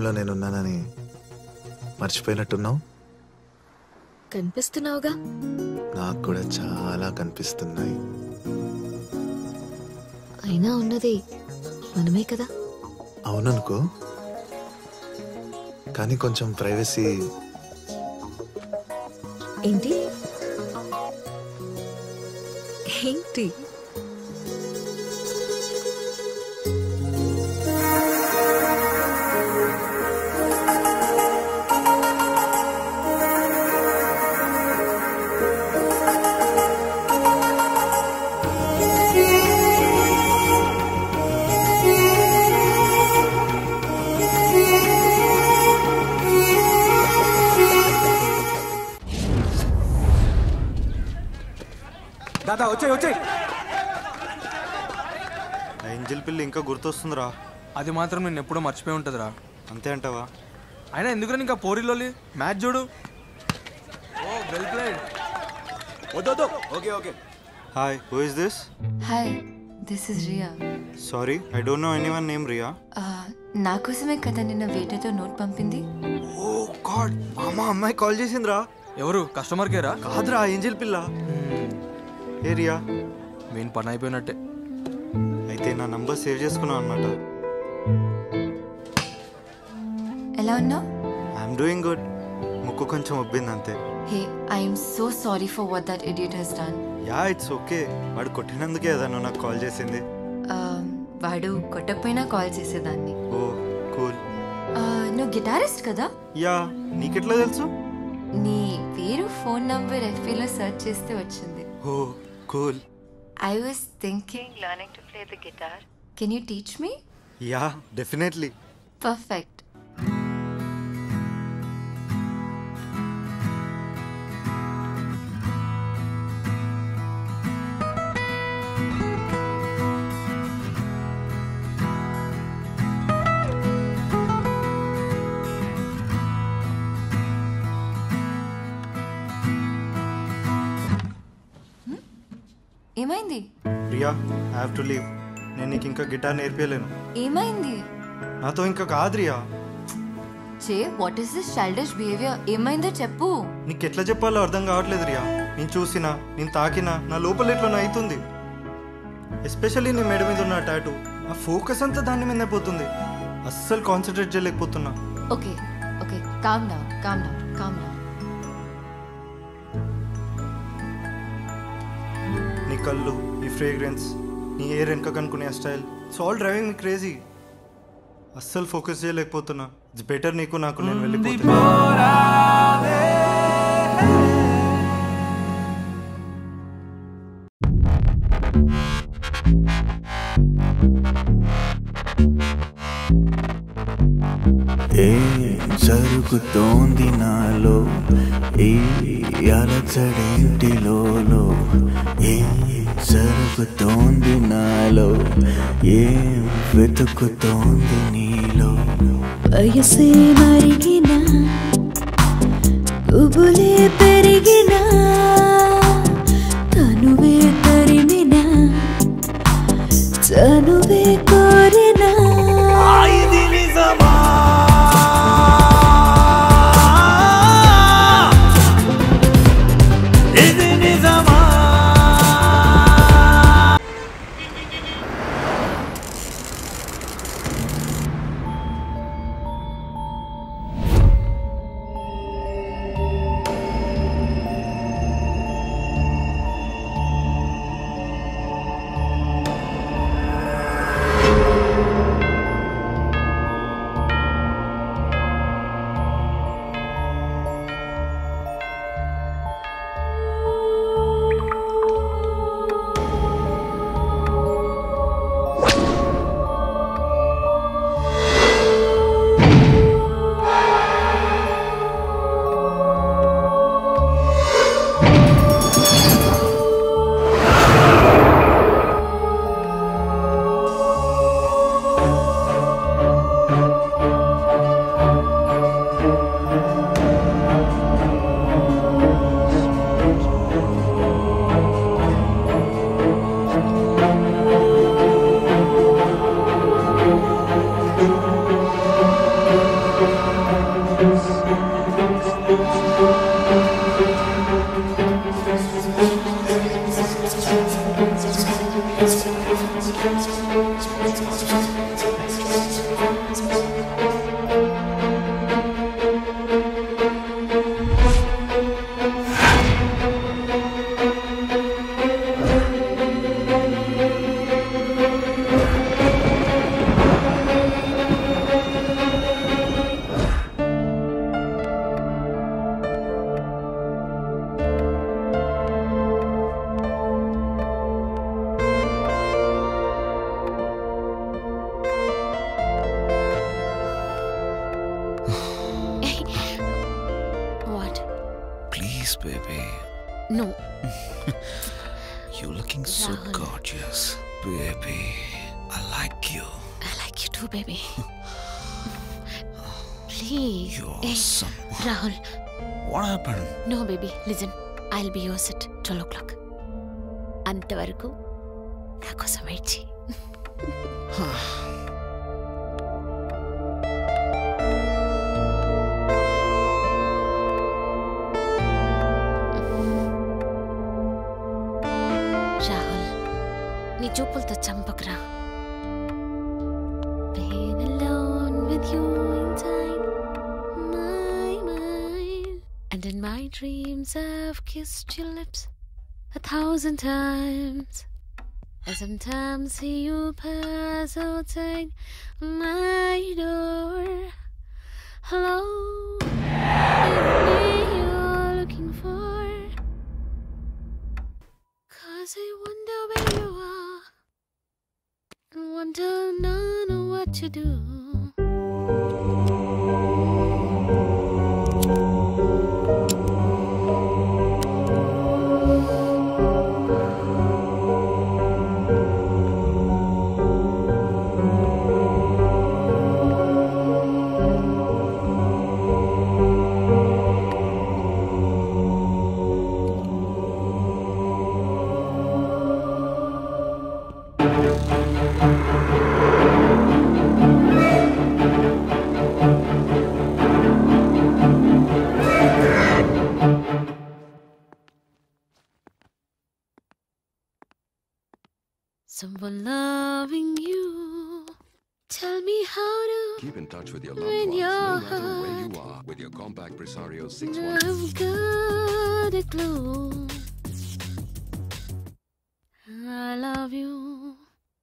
హృదయంలో నేనున్నానని మర్చిపోయినట్టున్నావు కనిపిస్తున్నావుగా నాకు కూడా చాలా కనిపిస్తున్నాయి అయినా ఉన్నది మనమే కదా అవుననుకో కానీ కొంచెం ప్రైవసీ ఏంటి ఏంటి దాదా వచ్చాయి వచ్చాయి ఏంజిల్ పిల్లి ఇంకా గుర్తొస్తుందిరా అది మాత్రం నేను ఎప్పుడో మర్చిపోయి ఉంటుందిరా అంతే అంటావా అయినా ఎందుకు ఇంకా పోరిలోలి మ్యాచ్ చూడు ఓ వెల్ ప్లేడ్ వద్దు okay okay hi who is this hi this is Riya sorry I don't know anyone name Riya నా కోసమే కదా నిన్న వేటతో నోట్ పంపింది ఓ గాడ్ అమ్మా అమ్మాయి కాల్ చేసిందిరా ఎవరు కస్టమర్ కేరా కాదురా ఏంజిల్ పిల్ల ఏ రియా మెయిన్ పని అయిపోయినట్టే అయితే నా నంబర్ సేవ్ చేసుకున్నావు అనమాట ఎలా ఉన్నావు ఐఎమ్ డూయింగ్ గుడ్ ముక్కు కొంచెం ఉబ్బింది అంతే hey I'm so sorry for what that idiot he's done yeah it's okay వాడు కొట్టినందుకే కదా నువ్వు నాకు కాల్ చేసింది వాడు కొట్టకపోయినా కాల్ చేసేదాన్ని ఓ కూల్ Uh, నువ్వు గిటారిస్ట్ కదా యా నీకెట్లా తెలుసు నీ పేరు ఫోన్ నంబర్ ఎఫ్బీలో సెర్చ్ చేస్తే వచ్చింది oh cool I was thinking learning to play the guitar can you teach me yeah definitely perfect ఏమైంది Riya I have to leave నేను నీకు ఇంకా గిటార్ నేర్పించలేను ఏమైంది నాతో ఇంకా కాదు రియా చే what is this childish behaviour ఏమైందో చెప్పు నీకు ఎట్లా చెప్పాలో అర్థం కావట్లేదు రియా నేను చూసినా నేను తాకినా నా లోపల ఎట్లా అవుతుంది ఎస్పెషల్లీ నీ మెడ మీద ఉన్న టాటూ ఆ ఫోకస్ అంతా దాని మీదే పోతుంది అస్సలు కాన్సన్ట్రేట్ చేయలేకపోతున్నా okay okay calm down calm down calm down నీ కళ్ళు నీ ఫ్రేగ్రెన్స్ నీ ఎయిర్ వెనక కనుక్కునే style it's all driving me crazy అస్సలు ఫోకస్ చేయలేకపోతున్నా ఇట్స్ బెటర్ నీకు నాకు నేను వెళ్ళిపోతున్నా ఏ జరుగుతోంది నాలో ఏ అలచడేంటిలో ఏ జరుగుతోంది నాలో ఏం వెతుకుతోంది నీలో వయసే మరిగిన గుబులే పెరిగిన తనువే తరిమిన చనువే కోరిన baby. No You're looking so Rahul. gorgeous, baby. I like you. I like you too baby please You're awesome. Rahul What happened? No baby listen I will be yours at twelve o'clock అంతవరకు నా కోసం wait చేయి రాహుల్ నీ చూపులతో చంపకురా Being alone with you inside my mind. And in my dreams, I've kissed your lips a thousand times. I sometimes see you pass outside my door. Hello, is it me you're looking for? Cause I wonder where you are. And wonder none of what you do. Someone loving you. Tell me how to. Keep in touch with your When loved ones, no you're matter where you hurt. are, with your compact Presario 6-1. I've got a clue. I love you.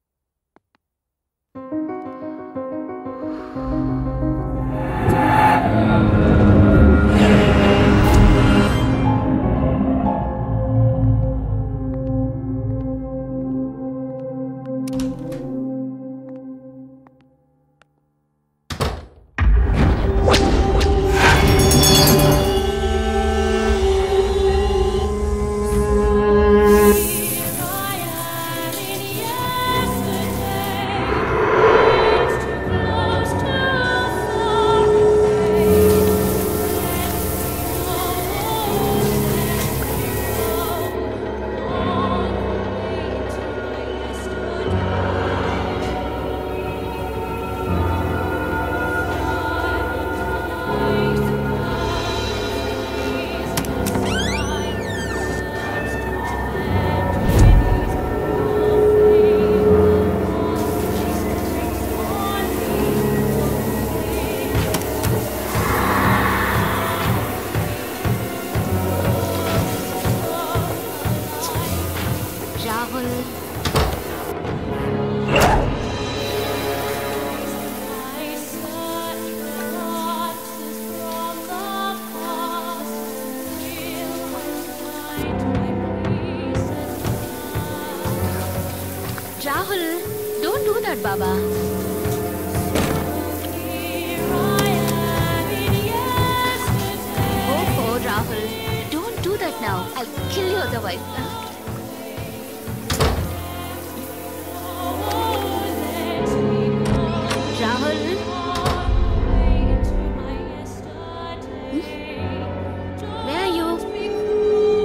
Rahul. Rahul, don't do that, Baba. Oh, oh, Rahul, don't do that now. I'll kill you otherwise. Rahul. Hmm? Where are you?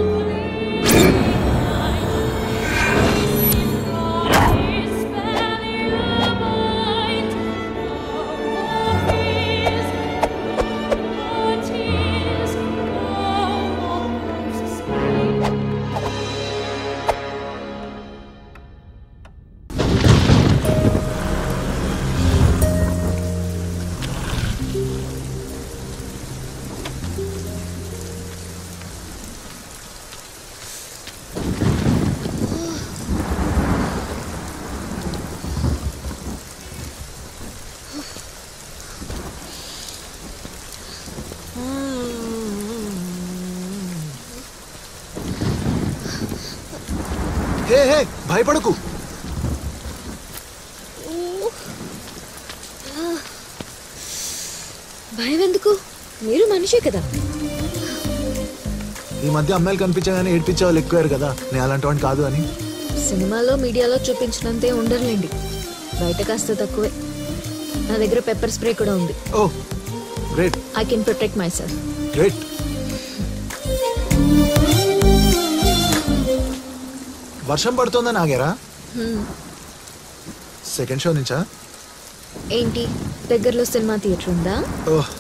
హే హే భయపడకు భయం ఎందుకు మీరు మనిషే కదా ఈ మధ్య అమ్మాయిలు కనిపించగానే ఏడ్పించే వాళ్ళు ఎక్కువారు కదా నేను అలాంటి వాడిని కాదు అని సినిమాలో మీడియాలో చూపించినంతే ఉండర్లేండి బయట కాస్త తక్కువే నా దగ్గర పెప్పర్ స్ప్రే కూడా ఉంది oh great I can protect myself great వర్షం పడుతుందని ఆగారా సెకండ్ షో నుంచా ఏంటి దగ్గరలో సినిమా థియేటర్ ఉందా ఓహ్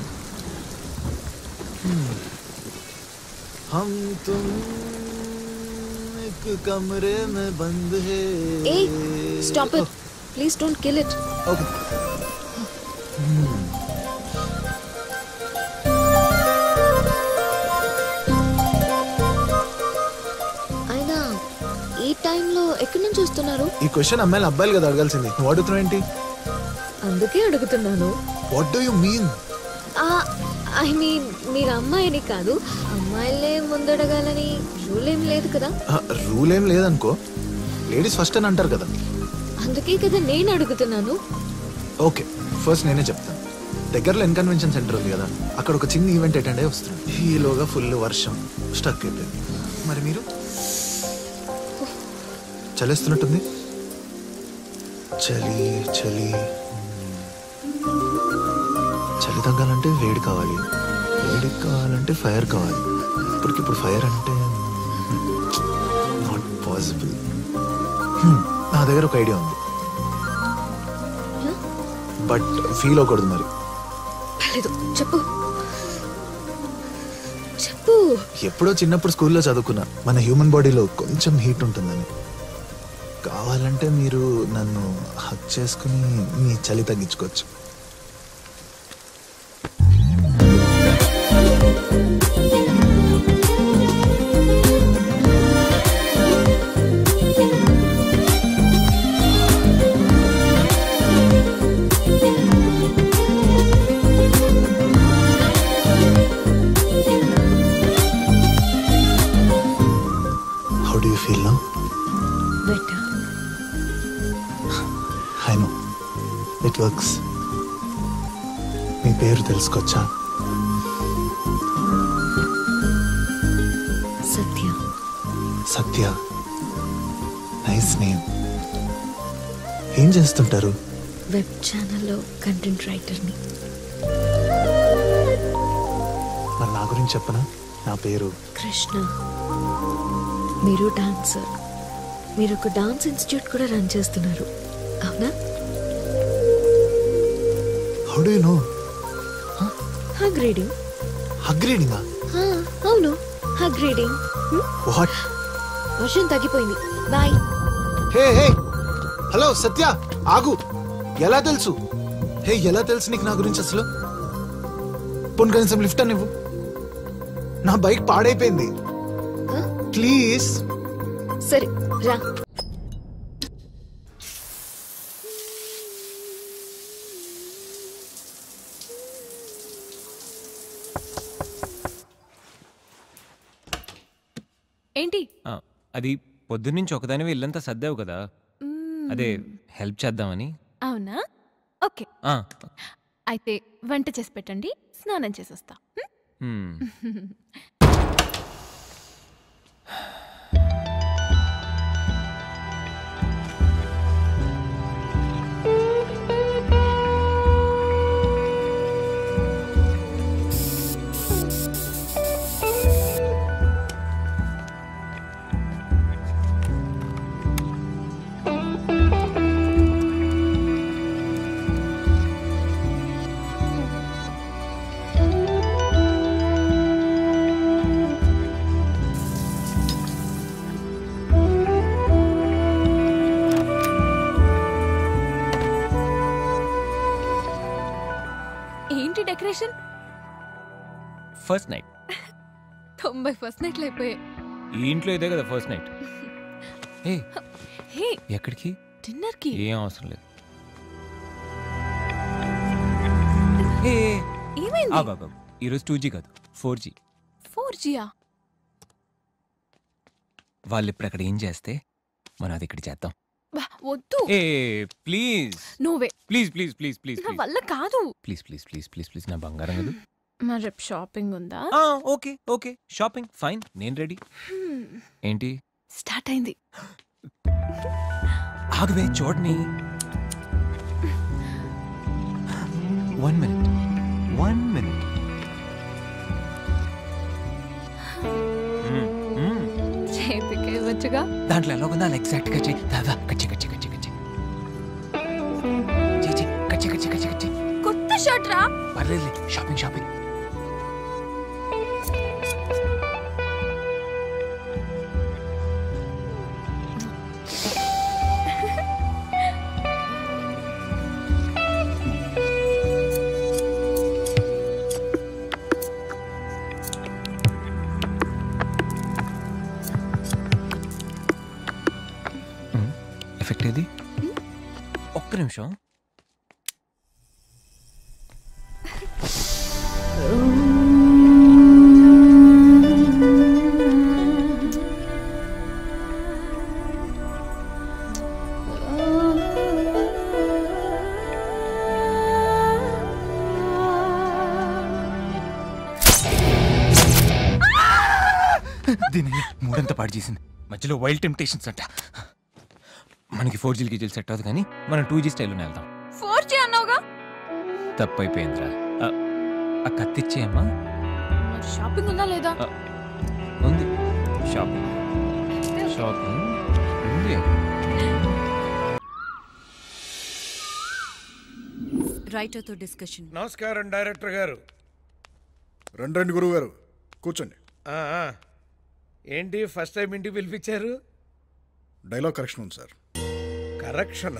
हम तुम एक कमरे में बंद है ఏ stop it please don't kill it okay అయినా ఈ టైంలో ఎక్కడి నుంచి వస్తున్నారు ఈ క్వశ్చన్ అమ్మాయిలు అబ్బాయిలు కదా అడగాల్సింది నువ్వు అడుగుతున్నావు ఏంటి అందుకే అడుగుతున్నాను what do you mean I mean మీరు అమ్మాయిని కాదు అమ్మాయిలే ముందడగాలని రూల్ ఏం లేదు కదా రూల్ ఏం లేదనుకో లేడీస్ ఫస్ట్ అని అంటారు కదా అందుకే కదా నేను అడుగుతున్నాను ఓకే ఫస్ట్ నేనే చెప్తాను దగ్గరలో ఇన్కన్వెన్షన్ సెంటర్ ఉంది కదా అక్కడ ఒక చిన్న ఈవెంట్ అటెండ్ అయ్యి వస్తున్నాను ఈలోగా ఫుల్ వర్షం స్టక్ అయిపోయింది మరి మీరు చలేస్తున్నట్టుంది చలి చలి చలి తగ్గాలంటే వేడి కావాలి వేడి కావాలంటే ఫైర్ కావాలి ఇప్పటికిప్పుడు ఫైర్ అంటే నాట్ పాసిబుల్ నా దగ్గర ఒక ఐడియా ఉంది బట్ ఫీల్ అవ్వకూడదు మరి పర్లేదు చెప్పు చెప్పు ఎప్పుడో చిన్నప్పుడు స్కూల్లో చదువుకున్నా మన హ్యూమన్ బాడీలో కొంచెం హీట్ ఉంటుందని కావాలంటే మీరు నన్ను హక్ చేసుకుని మీ చలి తగ్గించుకోవచ్చు how do you feel now better I know it works మీ పేరు తెలుసుకోవచ్చా సత్య సత్య నైస్ నేమ్ ఏం చేస్తుంటారు వెబ్ ఛానల్లో కంటెంట్ రైటర్ని మరి నా గురించి చెప్పనా నా పేరు కృష్ణ మీరు డాన్సర్ మీరు ఒక డాన్స్ ఇన్స్టిట్యూట్ కూడా రన్ చేస్తున్నారు అవునా how do you know hug reading hug రీడింగా అవును హగ్ రీడింగ్ వాట్ వర్షం తగ్గిపోయింది బాయ్ హే హే హలో సత్య ఆగు ఎలా తెలుసు హే ఎలా తెలుసు నీకు నా గురించి అసలు పోనీ కనీసం లిఫ్ట్ అని ఇవ్వు నా బైక్ పాడైపోయింది ప్లీజ్ సరే రా ఏంటి ఆ, అది పొద్దున్నుంచి ఒకదానివి ఇల్లంతా సర్దావు కదా అదే హెల్ప్ చేద్దామని అవునా ఓకే ఆ, అయితే వంట చేసి పెట్టండి స్నానం చేసి వస్తా హ్మ్. ఏంటి డెకరేషన్ ఫస్ట్ నైట్ తొంభై ఫస్ట్ నైట్లు అయిపోయాయి ఈ ఇంట్లో ఇదే కదా ఫస్ట్ నైట్ ఏ హే ఎక్కడికి డిన్నర్ కి ఏం అవసరం లేదు ఏ, ఏ, ఏమైంది ఆగు, ఆగు, ఆగు. ఈరోజు టూ జీ కాదు ఫోర్ జీ ఫోర్ జియా వాళ్ళు ఇప్పుడు అక్కడ ఏం చేస్తే మనం అది ఇక్కడ చేద్దాం వద్దు ఏ ప్లీజ్ నువ్వే ప్లీజ్ ప్లీజ్ ప్లీజ్ ప్లీజ్ నా వల్ల కాదు please please please please please నా బంగారం కదా మరి రేపు షాపింగ్ ఉందా ఓకే ఓకే షాపింగ్ ఫైన్ నేను రెడీ ఏంటి స్టార్ట్ అయింది ఆగవే చూడని వన్ మినిట్ వన్ మినిట్ చేతికి ఇవ్వచ్చుగా దాంట్లో ఎలా ఉందా ఎగ్జాక్ట్ గా చెయ్యి దాదా కచ్చి కచ్చి కచ్చి కచ్చి చెయ్యి, చెయ్యి. కచ్చి కచ్చి కచ్చి కచ్చి కొత్త షర్ట్ రా పర్లేదు షాపింగ్ షాపింగ్ ఎఫెక్ట్ ఏది ఒక్క నిమిషం దీని మూడంతా పాడు చేసింది మధ్యలో వైల్డ్ టెంప్టేషన్స్ అంట మనకి ఫోర్ జీలకి జీలు సెట్ అవుతుంది కానీ మనం టూ జీ స్టైల్లోనే వెళ్దాం ఫోర్ జీ అన్నావుగా తప్పైపోయిందిరా ఆ, ఆ కత్తిచ్చేయమ్మా మరి షాపింగ్ ఉందా లేదా ఆ, ఉంది షాపింగ్ షాపింగ్ ఉంది రైటర్తో డిస్కషన్ నమస్కారం డైరెక్టర్ గారు రండి రండి గురువు గారు కూర్చోండి ఆ, ఆ. ఏంటి ఫస్ట్ టైం ఇంటికి పిలిపించారు డైలాగ్ కరెక్షన్ ఉంది సార్ కరెక్షన్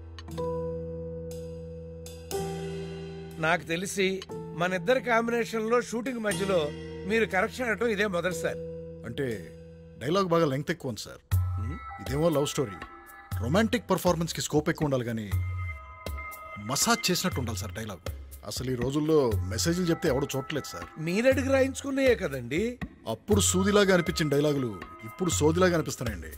నాకు తెలిసి మన ఇద్దరి కాంబినేషన్లో షూటింగ్ మధ్యలో మీరు కరెక్షన్ అనటం ఇదే మొదటిసారి అంటే డైలాగ్ బాగా లెంగ్త్ ఎక్కువ ఉంది సార్ ఇదేమో లవ్ స్టోరీ రొమాంటిక్ పర్ఫార్మెన్స్కి స్కోప్ ఎక్కువ ఉండాలి కానీ మసాజ్ చేసినట్టు ఉండాలి సార్ డైలాగ్ అసలు ఈ రోజుల్లో మెసేజ్లు చెప్తే ఎవడు చూడట్లేదు సార్ మీరడిగి రాయించుకున్నాయే కదండి అప్పుడు సూదిలాగా అనిపించిన డైలాగులు ఇప్పుడు సోదిలాగా అనిపిస్తున్నాయండి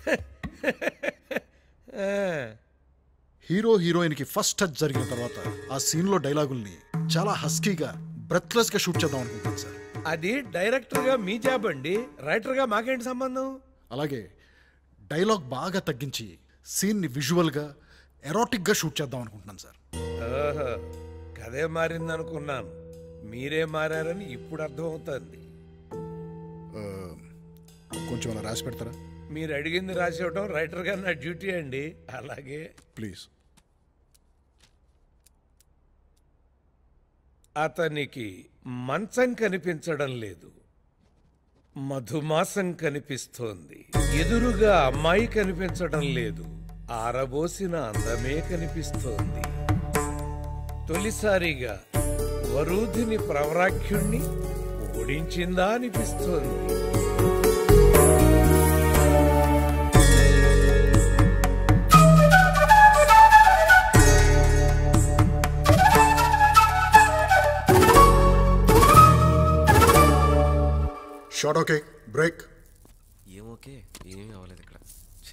ఆ, హీరో హీరోయిన్కి ఫస్ట్ టచ్ జరిగిన తర్వాత ఆ సీన్లో డైలాగుల్ని చాలా హస్కీగా బ్రెత్లెస్గా షూట్ చేద్దాం అనుకుంటాను సార్ అది డైరెక్టర్గా మీ జాబ్ అండి రైటర్గా మాకేంటి సంబంధం అలాగే డైలాగ్ బాగా తగ్గించి సీన్ని విజువల్గా ఎరాటిక్గా షూట్ చేద్దాం అనుకుంటున్నాను సార్ ఓహో కథే మారిందనుకున్నాను మీరే మారారని ఇప్పుడు అర్థమవుతుంది ఆ, కొంచెం అలా రాసి పెడతారా మీరు అడిగింది రాసివ్వటం రైటర్ గారు నా డ్యూటీ అండి అలాగే ప్లీజ్ అతనికి మంచం కనిపించడం లేదు మధుమాసం కనిపిస్తోంది ఎదురుగా అమ్మాయి కనిపించడం లేదు ఆరబోసిన అందమే కనిపిస్తోంది తొలిసారిగా వరూధిని ప్రవరాఖ్యుణ్ణి ఓడించిందా అనిపిస్తోంది షార్ట్ ఓకే బ్రేక్ ఏం ఓకే ఏమీ అవ్వలేదు ఇక్కడ ఛే.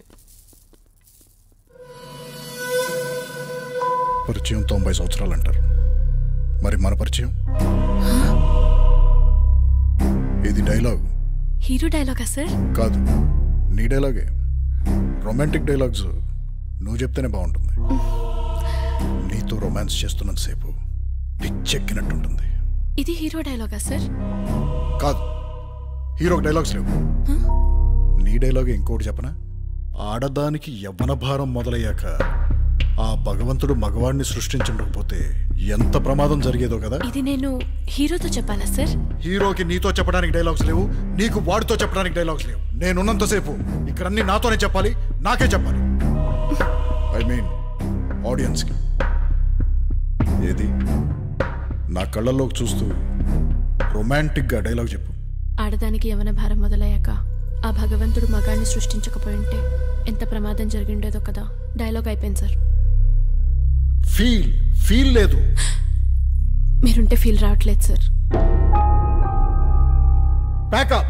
పరిచయం తొంభై సంవత్సరాలు అంటారు మరి మన పరిచయం ఇది డైలాగ్ హీరో డైలాగా సార్ కాదు నీ డైలాగే రొమాంటిక్ డైలాగ్స్ నువ్వు చెప్తేనే బాగుంటుంది నీతో రొమాన్స్ చేస్తున్నంతసేపు పిచ్చెక్కినట్టుంటుంది ఇది హీరో డైలాగా సార్ కాదు హీరోకి డైలాగ్స్ లేవు నీ డైలాగ్ ఇంకోటి చెప్పనా ఆడదానికి యవ్వన భారం మొదలయ్యాక ఆ భగవంతుడు మగవాడిని సృష్టించుండకపోతే ఎంత ప్రమాదం జరిగేదో కదా ఇది నేను హీరోతో చెప్పాలా సార్ హీరోకి నీతో చెప్పడానికి డైలాగ్స్ లేవు నీకు వాడితో చెప్పడానికి డైలాగ్స్ లేవు నేనున్నంతసేపు ఇక్కడ అన్ని నాతోనే చెప్పాలి నాకే చెప్పాలి ఐ మీన్ ఆడియన్స్కి ఏది నా కళ్ళల్లోకి చూస్తూ రొమాంటిక్గా డైలాగ్ చెప్పు ఆడదానికి యవన భారం మొదలయ్యాక ఆ భగవంతుడు మగాడిని సృష్టించకపోయి ఉంటే ఎంత ప్రమాదం జరిగిండేదో కదా డైలాగ్ అయిపోయింది సార్ ఫీల్ ఫీల్ లేదు మీరుంటే ఫీల్ రావట్లేదు సార్ బ్యాకప్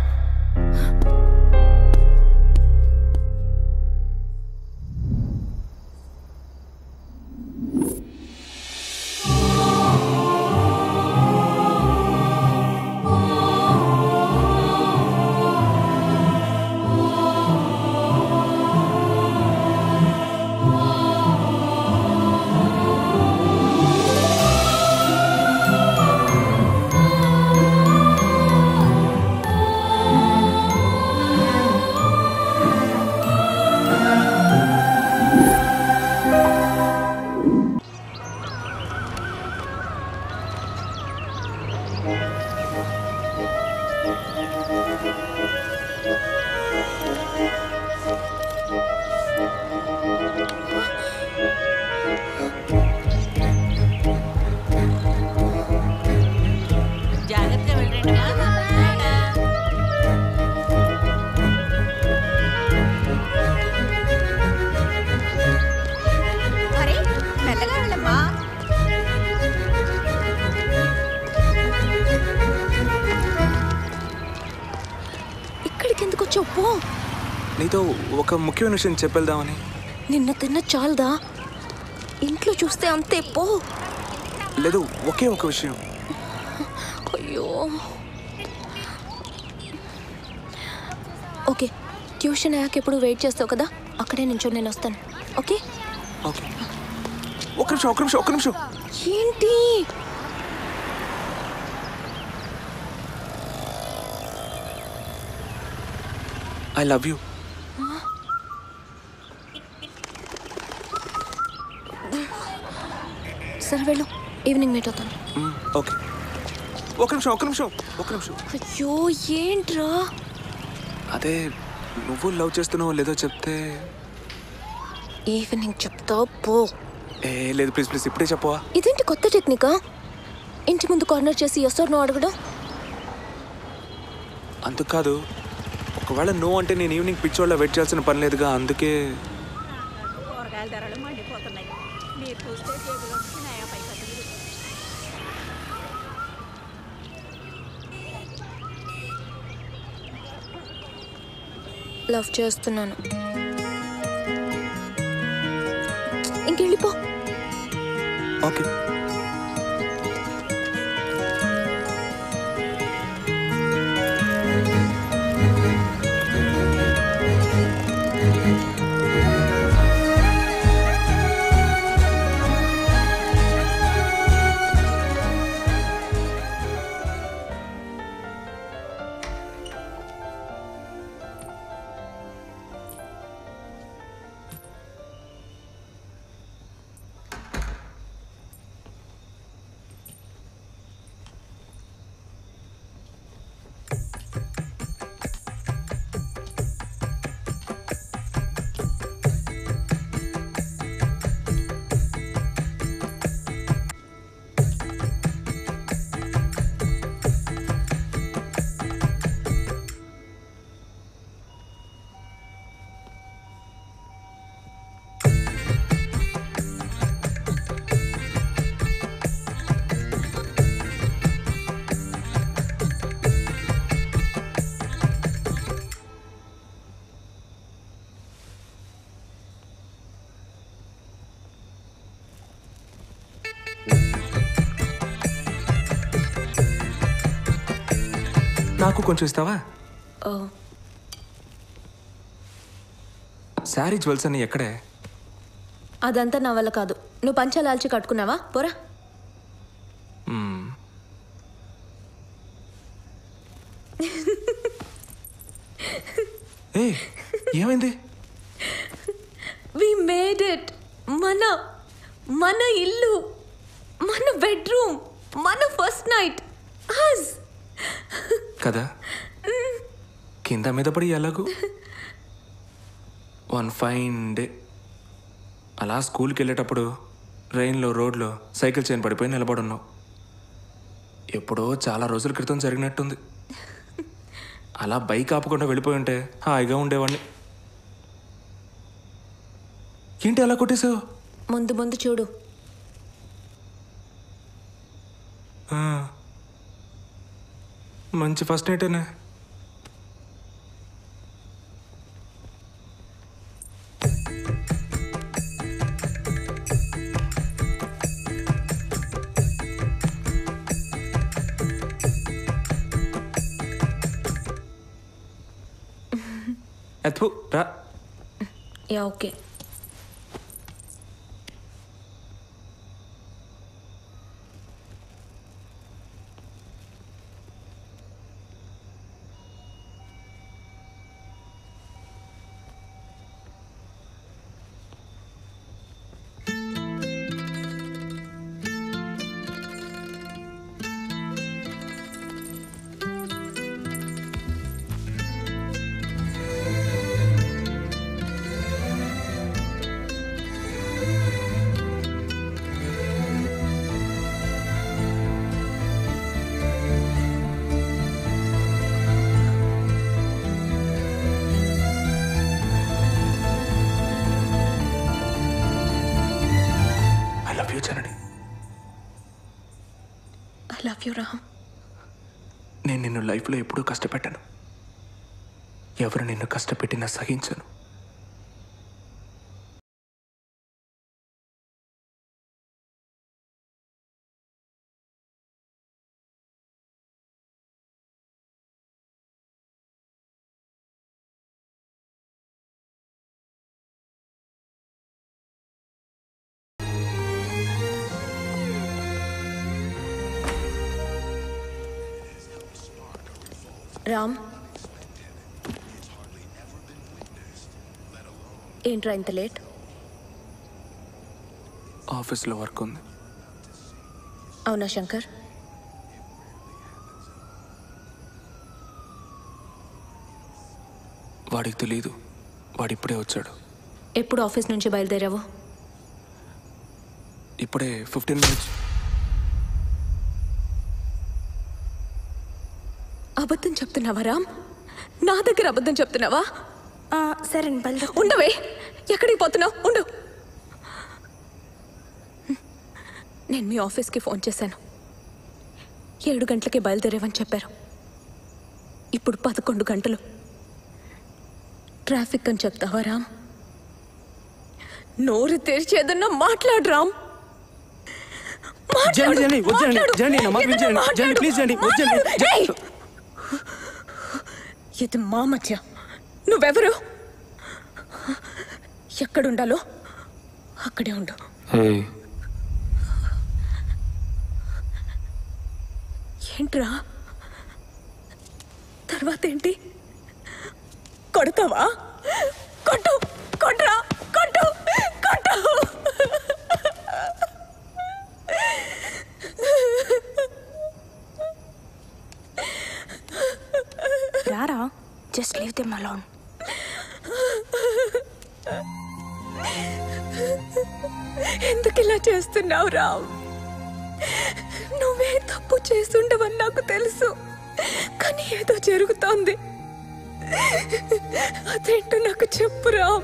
జాగ్రత్తగా వెళ్ళండి అరే మెల్లగా వెళ్ళమ్మా ఇక్కడికి ఎందుకు వచ్చావు పో నీతో ఒక ముఖ్యమైన విషయం చెప్పేద్దామని నిన్న తిన్న చాలదా ఇంట్లో చూస్తే అంతే పో లేదు ఒకే ఒక విషయం అయ్యో ఓకే ట్యూషన్ అయ్యాక ఎప్పుడు వెయిట్ చేస్తావు కదా అక్కడే నుంచో నేను వస్తాను ఓకే ఓకే ఒక్క నిమిషం ఒక్క నిమిషం ఒక్క నిమిషం ఏంటి ఐ లవ్ యూ సరే వెళ్ళు ఈవినింగ్ మీట్ అవుతాను ఓకే ఒక్క నిమిషం ఒక్క నిమిషం ఒక్క నిమిషం అయ్యో ఏంట్రా అదే నువ్వు లవ్ చేస్తున్నావో లేదో చెప్తే ఈవినింగ్ చెప్తావు పో ఏ లేదు ప్లీజ్ ప్లీజ్ ఇప్పుడే చెప్పవా ఇదేంటి కొత్త టెక్నికా ఇంటి ముందు కార్నర్ చేసి ఎస్ నో అడగడం అందుకు కాదు ఒకవేళ నో అంటే నేను ఈవినింగ్ పిచ్చోళ్ళ వెయిట్ చేయాల్సిన పని లేదుగా అందుకే కూరగాయల ధరలు మండిపోతున్నాయి మీరు చూస్తే జేబులో నుంచి నయా పైసా తీరు. లవ్ చేస్తున్నాను ఇంకెళ్ళిపో ఓకే నాకు కొంచెం ఇస్తావా ఓ శారీ జ్యువెల్స్ అని ఎక్కడే అదంతా నా వల్ల కాదు నువ్వు పంచాలాల్చి కట్టుకున్నావా పోరా మ్మ్. ఏ ఏమైంది వి మేడ్ ఇట్ మన మన ఇల్లు మన బెడ్రూమ్ మన ఫస్ట్ నైట్ హస్ కదా కింద మీద పడి ఎలాగూ వన్ ఫైన్ డే అలా స్కూల్కి వెళ్ళేటప్పుడు ట్రైన్లో రోడ్లో సైకిల్ చైన్ పడిపోయి నిలబడున్నావు ఎప్పుడో చాలా రోజుల క్రితం జరిగినట్టుంది అలా బైక్ ఆపకుండా వెళ్ళిపోయి ఉంటే హాయిగా ఉండేవాడిని ఏంటి అలా కొట్టేసావు ముందు ముందు చూడు ఆ. మంచి ఫస్ట్ నైటేనే అథు రా yeah okay I love you Ram నేను నిన్ను లైఫ్లో ఎప్పుడూ కష్టపెట్టాను ఎవరు నిన్ను కష్టపెట్టినా సహించను రామ్ ఏంట్రా ఇంత లేట్ ఆఫీస్లో వర్క్ ఉంది అవునా శంకర్ వాడికి తెలియదు వాడిప్పుడే వచ్చాడు ఎప్పుడు ఆఫీస్ నుంచి బయలుదేరావు ఇప్పుడే ఫిఫ్టీన్ మినిట్స్ అబద్ధం చెప్తున్నావా రామ్ నా దగ్గర అబద్ధం చెప్తున్నావా సరే ఉండవే ఎక్కడికి పోతున్నావు ఉండు నేను మీ ఆఫీస్కి ఫోన్ చేశాను ఏడు గంటలకి బయలుదేరేవని చెప్పారు ఇప్పుడు పదకొండు గంటలు ట్రాఫిక్ అని చెప్తావా రామ్ నోరు తెరిచేదన్నా మాట్లాడు రామ్ జండి జండి వద్దండి మాట్లాడు. జండి నా మాట ఏదన్నా వించండి జండి మాట్లాడు. ప్లీజ్ జండి వద్దండి ఏయ్! ఇది మా మధ్య నువ్వెవరు ఎక్కడుండాలో అక్కడే ఉండు ఏంట్రా తర్వాత ఏంటి కొడతావా కొట్టు కొట్రా కొట్టు కొట్టు రారా జస్ట్ లీవ్ దెమ్ అలోన్ ఎందుకు ఇలా చేస్తున్నావు రామ్ నువ్వే తప్పు చేస్తుండవని నాకు తెలుసు కానీ ఏదో జరుగుతోంది అదేంటో నాకు చెప్పు రామ్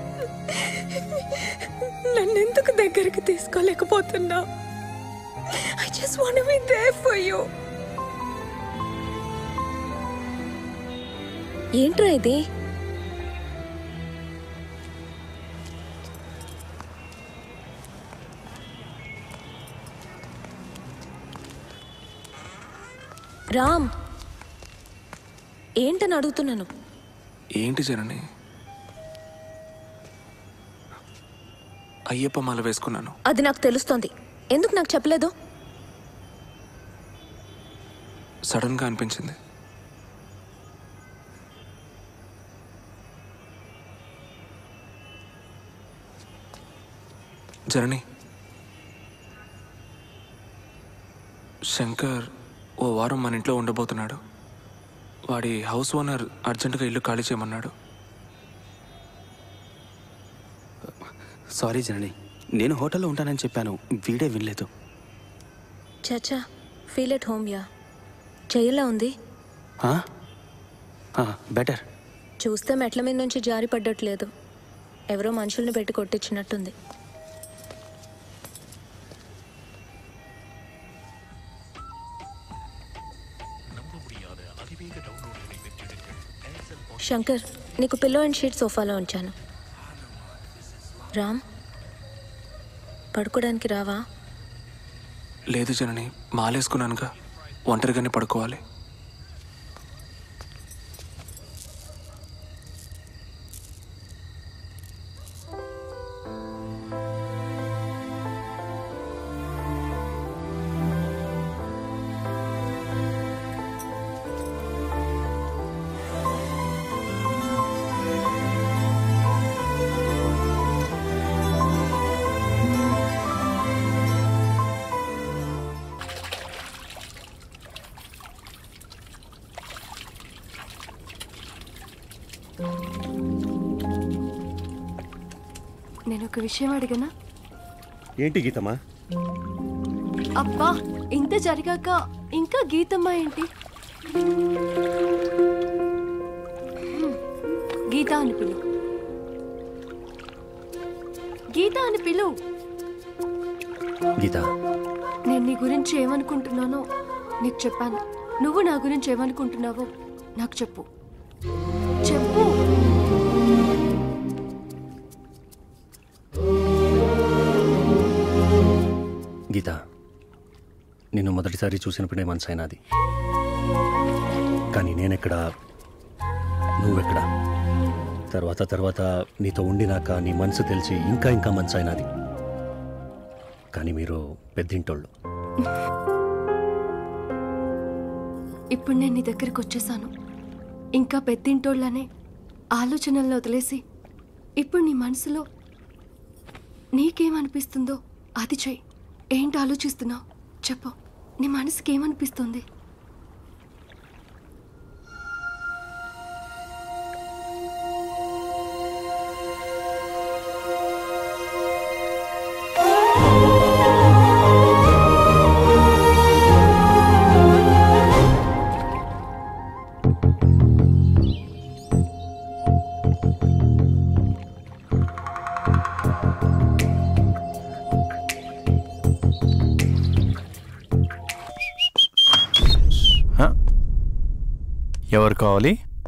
నన్నెందుకు దగ్గరికి తీసుకోలేకపోతున్నావు I just want be there for you ఏంట్రా ఇది రామ్ ఏంటని అడుగుతున్నాను ఏంటి జనని అయ్యప్ప మాల వేసుకున్నాను అది నాకు తెలుస్తోంది ఎందుకు నాకు చెప్పలేదు సడన్గా అనిపించింది జనని శంకర్ ఓ వారం మన ఇంట్లో ఉండబోతున్నాడు వాడి హౌస్ ఓనర్ అర్జెంటుగా ఇల్లు ఖాళీ చేయమన్నాడు సారీ జనని నేను హోటల్లో ఉంటానని చెప్పాను వీడే వినలేదు చాచా ఫీల్ ఎట్ హోమ్ యా చెయ్యలా ఉంది బెటర్ చూస్తే మెట్ల మీద నుంచి జారి పడ్డట్లేదు ఎవరో మనుషుల్ని పెట్టి కొట్టించినట్టుంది శంకర్ నీకు పిల్లో అండ్ షీట్ సోఫాలో ఉంచాను రామ్ పడుకోవడానికి రావా లేదు జనని మాలేసుకున్నానుగా ఒంటరిగానే పడుకోవాలి నేను ఒక విషయం అడిగనా ఏంటి గీతమ్మా అబ్బా ఇంత జరిగాక ఇంకా గీతమ్మ ఏంటి హ్మ్. గీత అని పిలు గీత అని పిలు గీత నేను నీ గురించి ఏమనుకుంటున్నానో నీకు చెప్పాను నువ్వు నా గురించి ఏమనుకుంటున్నావో నాకు చెప్పు చెప్పు గీత నిన్ను మొదటిసారి చూసినప్పుడే మనసు అయినది కానీ నేనెక్కడ నువ్వెక్కడ తర్వాత తర్వాత నీతో ఉండినాక నీ మనసు తెలిసి ఇంకా ఇంకా మనసు అయినది కానీ మీరు పెద్దింటోళ్ళు ఇప్పుడు నేను నీ దగ్గరికి వచ్చేసాను ఇంకా పెద్దింటోళ్ళనే ఆలోచనలను వదిలేసి ఇప్పుడు నీ మనసులో నీకేమనిపిస్తుందో అది చెయ్యి ఏంటి ఆలోచిస్తున్నావు చెప్పు నీ మనసుకి ఏమనిపిస్తుంది ఎవరు కావాలి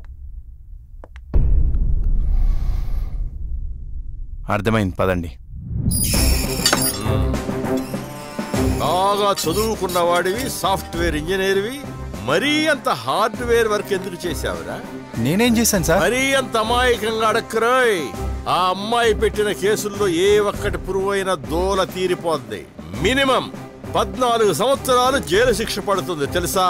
అర్థమైంది పదండి బాగా చదువుకున్న వాడివి సాఫ్ట్వేర్ ఇంజనీర్వి మరీ అంత హార్డ్వేర్ వర్క్ ఎందుకు చేశావురా నేనేం చేశాను సార్ మరీ అంత అమాయకంగా అడక్కరోయ్ ఆ అమ్మాయి పెట్టిన కేసుల్లో ఏ ఒక్కటి పురుగు అయినా దోల తీరిపోద్ది మినిమం పద్నాలుగు సంవత్సరాలు జైలు శిక్ష పడుతుంది తెలుసా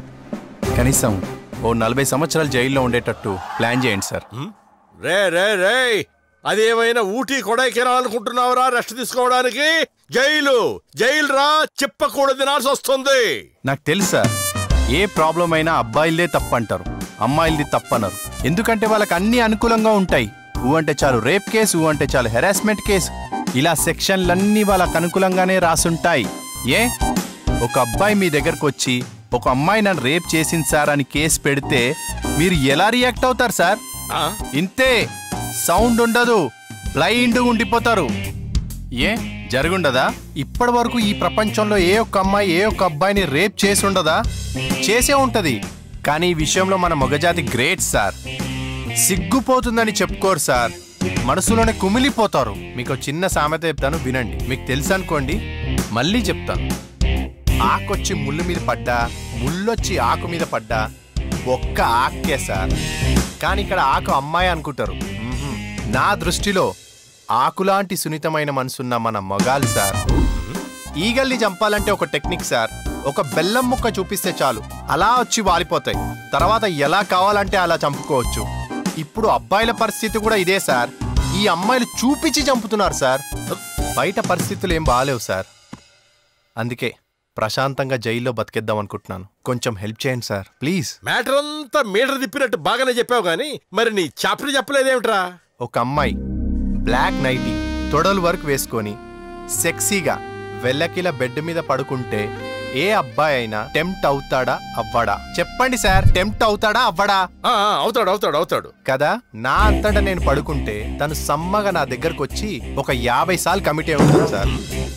కనీసం ఓ నలభై సంవత్సరాలు జైల్లో ఉండేటట్టు ప్లాన్ చేయండి సార్ రే రే రే అదేమైనా ఊటీ కొడైకెనాల్ అనుకుంటున్నావురా రెస్ట్ తీసుకోవడానికి జైలు జైలు రా చెప్పకూడదు తినాల్సి వస్తుంది నాకు తెలుసు సార్ ఏ ప్రాబ్లం అయినా అబ్బాయిలదే తప్పు అంటారు అమ్మాయిలది తప్పు అన్నారు ఎందుకంటే వాళ్ళకి అన్ని అనుకూలంగా ఉంటాయి ఊ అంటే చాలు రేప్ కేసు ఊ అంటే చాలు హెరాస్మెంట్ కేసు ఇలా సెక్షన్లన్నీ వాళ్ళకి అనుకూలంగానే రాసుంటాయి ఏ ఒక అబ్బాయి మీ దగ్గరకు వచ్చి ఒక అమ్మాయి నన్ను రేప్ చేసింది సార్ అని కేసు పెడితే మీరు ఎలా రియాక్ట్ అవుతారు సార్ ఇంతే సౌండ్ ఉండదు బ్లైండ్ ఉండిపోతారు ఏ జరుగుండదా ఇప్పటి వరకు ఈ ప్రపంచంలో ఏ ఒక్క అమ్మాయి ఏ ఒక్క అబ్బాయిని రేప్ చేసి ఉండదా చేసే ఉంటది కానీ ఈ విషయంలో మన మగజాతి గ్రేట్ సార్ సిగ్గుపోతుందని చెప్పుకోరు సార్ మనసులోనే కుమిలిపోతారు మీకు ఒక చిన్న సామెత చెప్తాను వినండి మీకు తెలుసు అనుకోండి మళ్ళీ చెప్తాను ఆకొచ్చి ముళ్ళు మీద పడ్డా ముళ్ళొచ్చి ఆకు మీద పడ్డా ఒక్క ఆక్కే సార్ కానీ ఇక్కడ ఆకు అమ్మాయి అనుకుంటారు మ్హూ. నా దృష్టిలో ఆకులాంటి సున్నితమైన మనసున్న మన మగాలు సార్ ఈగల్ని చంపాలంటే ఒక టెక్నిక్ సార్ ఒక బెల్లం ముక్క చూపిస్తే చాలు అలా వచ్చి వాలిపోతాయి తర్వాత ఎలా కావాలంటే అలా చంపుకోవచ్చు ఇప్పుడు అబ్బాయిల పరిస్థితి కూడా ఇదే సార్ ఈ అమ్మాయిలు చూపించి చంపుతున్నారు సార్ బయట పరిస్థితులు ఏం బాగాలేవు సార్ అందుకే ప్రశాంతంగా జైల్లో బతికేద్దాం అనుకుంటున్నాను కొంచెం హెల్ప్ చేయండి సార్ ప్లీజ్ మ్యాటర్ అంతా మీటర్ తిప్పినట్టు బాగానే చెప్పావు గానీ మరి నీ చాప్టర్ చెప్పలేదేమిట్రా ఒక అమ్మాయి బ్లాక్ నైటీ తొడలు వరకు వేసుకొని సెక్సీగా వెల్లకిల బెడ్ మీద పడుకుంటే ఏ అబ్బాయి అయినా టెంప్ట్ అవుతాడా అవ్వడా చెప్పండి సార్ టెంప్ట్ అవుతాడా అవ్వడా అవుతాడు అవుతాడు అవుతాడు కదా నా అంతటా నేను పడుకుంటే తను సమ్మగా నా దగ్గరకు వచ్చి ఒక యాభై సార్లు కమిట్ అయి ఉంటుంది సార్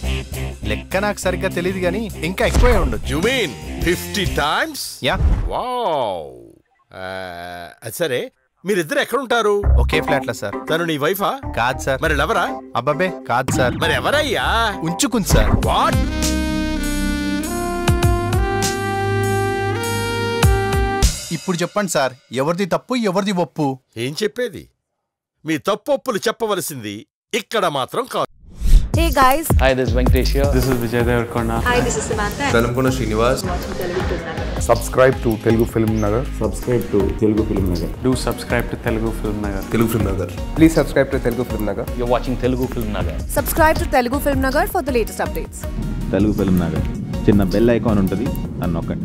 లెక్క నాకు సరిగ్గా తెలియదు కానీ ఇంకా ఎక్కువే ఉండొచ్చు you mean fifty times yeah wow సరే మీరిద్దరు ఎక్కడ ఉంటారు ఒకే ఫ్లాట్ లో సార్ తను నీ వైఫా కాదు సార్ మరి ఎవరా అబ్బాబే కాదు సార్ మరి ఎవరయ్యా ఉంచుకుంది సార్ వాట్ ఇప్పుడు చెప్పండి సార్ ఎవరిది తప్పు ఎవరిది ఒప్పు ఏం చెప్పేది మీ తప్పొప్పులు చెప్పవలసింది ఇక్కడ మాత్రం కాదు Hey guys. Hi, this is Venkatesh here. This is Vijay Devarkonda. Hi, this is Samantha. Velamkona Srinivas. Subscribe to Telugu Film Nagar. Subscribe to Telugu Film Nagar. Do subscribe to Telugu Film Nagar. Telugu Film Nagar. Please subscribe to Telugu Film Nagar. You're watching Telugu Film Nagar. Subscribe to Telugu Film Nagar for the latest updates. Telugu film Nagar చిన్న bell icon ఉంటుంది అని నొక్కండి